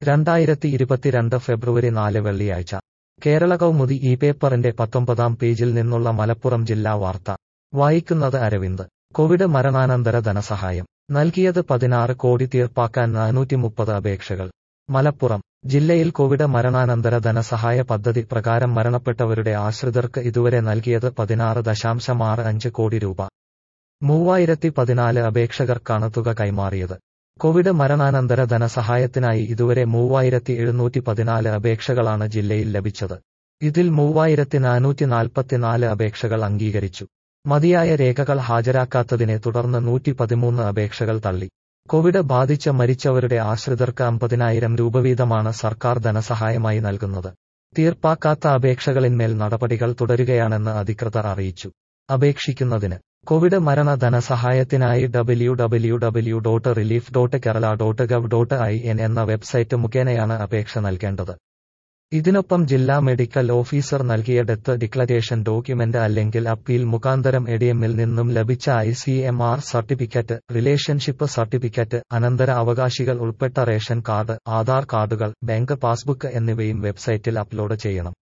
രണ്ടായിരത്തി ഇരുപത്തിരണ്ട് ഫെബ്രുവരി നാല് വെള്ളിയാഴ്ച കേരള കൗമുദി ഈ പേപ്പറിന്റെ പത്തൊമ്പതാം പേജിൽ നിന്നുള്ള മലപ്പുറം ജില്ലാ വാർത്ത വായിക്കുന്നത് അരവിന്ദ് കോവിഡ് മരണാനന്തര ധനസഹായം നൽകിയത് പതിനാറ് കോടി തീർപ്പാക്കാൻ നാനൂറ്റി മുപ്പത് അപേക്ഷകൾ മലപ്പുറം ജില്ലയിൽ കോവിഡ് മരണാനന്തര ധനസഹായ പദ്ധതി പ്രകാരം മരണപ്പെട്ടവരുടെ ആശ്രിതർക്ക് ഇതുവരെ നൽകിയത് പതിനാറ് ദശാംശം ആറ് അഞ്ച് കോടി രൂപ മൂവായിരത്തി പതിനാല് അപേക്ഷകർക്കാണ് തുക കൈമാറിയത് കോവിഡ് മരണാനന്തര ധനസഹായത്തിനായി ഇതുവരെ മൂവായിരത്തി എഴുന്നൂറ്റി പതിനാല് അപേക്ഷകളാണ് ജില്ലയിൽ ലഭിച്ചത് ഇതിൽ മൂവായിരത്തി നാനൂറ്റി നാൽപ്പത്തിനാല് അപേക്ഷകൾ അംഗീകരിച്ചു മതിയായ രേഖകൾ ഹാജരാക്കാത്തതിനെ തുടർന്ന് നൂറ്റി പതിമൂന്ന് അപേക്ഷകൾ തള്ളി കോവിഡ് ബാധിച്ച് മരിച്ചവരുടെ ആശ്രിതർക്ക് അമ്പതിനായിരം രൂപ വീതമാണ് സർക്കാർ ധനസഹായമായി നൽകുന്നത് തീർപ്പാക്കാത്ത അപേക്ഷകളിന്മേൽ നടപടികൾ തുടരുകയാണെന്ന് അധികൃതർ അറിയിച്ചു അപേക്ഷിക്കുന്നതിന് കോവിഡ് മരണ ധനസഹായത്തിനായി W W W dot relief dot Kerala dot gov dot I N എന്ന വെബ്സൈറ്റ് മുഖേനയാണ് അപേക്ഷ നൽകേണ്ടത് ഇതിനൊപ്പം ജില്ലാ മെഡിക്കൽ ഓഫീസർ നൽകിയ ഡെത്ത് ഡിക്ലറേഷൻ ഡോക്യുമെന്റ് അല്ലെങ്കിൽ അപ്പീൽ മുഖാന്തരം എഡിഎമ്മിൽ നിന്നും ലഭിച്ച I C M R certificate relationship certificate അനന്തര അവകാശികൾ ഉൾപ്പെട്ട റേഷൻ കാർഡ് ആധാർ കാർഡുകൾ ബാങ്ക് പാസ്ബുക്ക് എന്നിവയും വെബ്സൈറ്റിൽ അപ്ലോഡ് ചെയ്യണം